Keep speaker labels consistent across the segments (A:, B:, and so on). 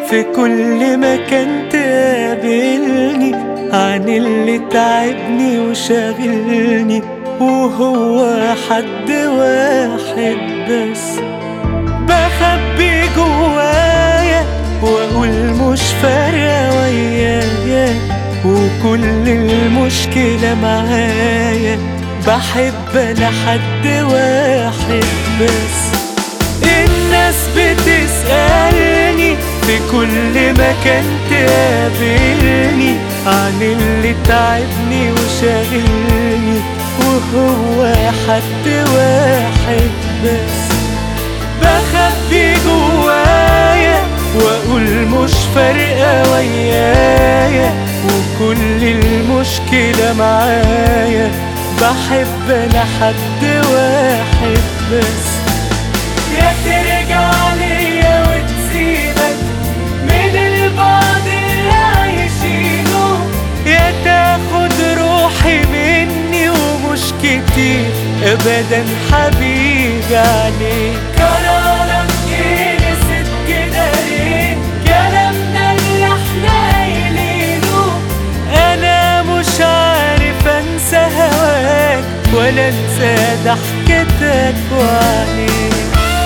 A: في كل مكان تقابلني عن اللي تعبني وشاغلني وهو حد واحد بس بخبي جوايا واقول مش فارقة ويايا وكل المشكلة معايا بحب انا حد واحد بس الناس بتسألني في كل مكان تقابلني عن اللي تعبني وشاغلني وهو حد واحد بس بخبي جوايا واقول مش فارقة ويايا وكل المشكلة معايا بحب انا حد واحد بس يا ترجع ليا وتسيبك من البعد اللي عايشينه يا تاخد روحي مني ومش كتير ابدا حبيبي عليك قرارك ايه نسيت كده ليه كلامنا اللي احنا قايلينه انا مش عارف انسى هواك ولا انسى ضحكتك وعليك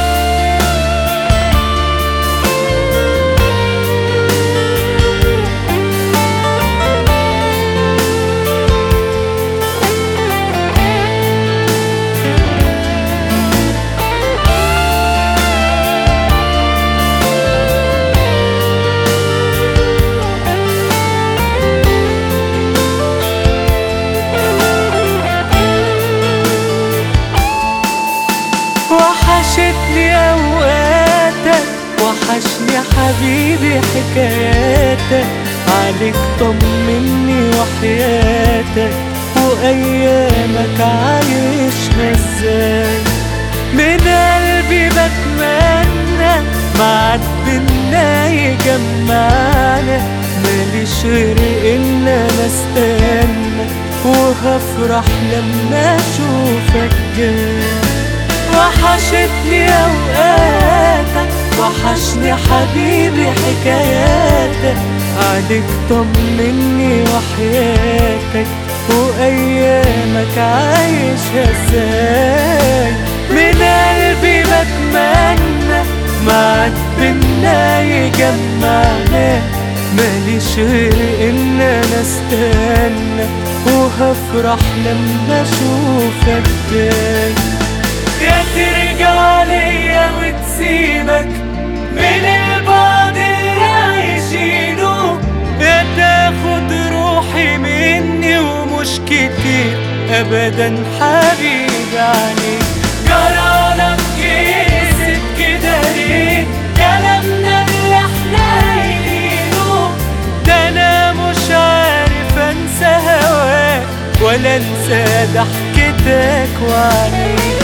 A: وحشتني اوقاتك وحشني حبيبي حكاياتك عليك طمني وحياتك وايامك عايشها ازاي من قلبي بتمنى معاك بينا يجمعنا ماليش غير ان انا استنى وهفرح لما اشوفك جاي وحشتني اوقاتك وحشني حبيبي حكاياتك عليك طمني وحياتك وايامك عايشها ازاي من قلبي بتمنى معاك بينا يجمعنا ماليش غير ان انا استنى وهفرح لما اشوفك جاي يا ترجع ليا وتسيبك من البعد اللي عايشينه يا تاخد روحي مني ومش كتير ابدا حبيبي عليك جرالك كيست كده ليه كلامنا اللي احنا قايلينه ده انا مش عارف انسى هواك ولا انسى ضحكتك وعينيك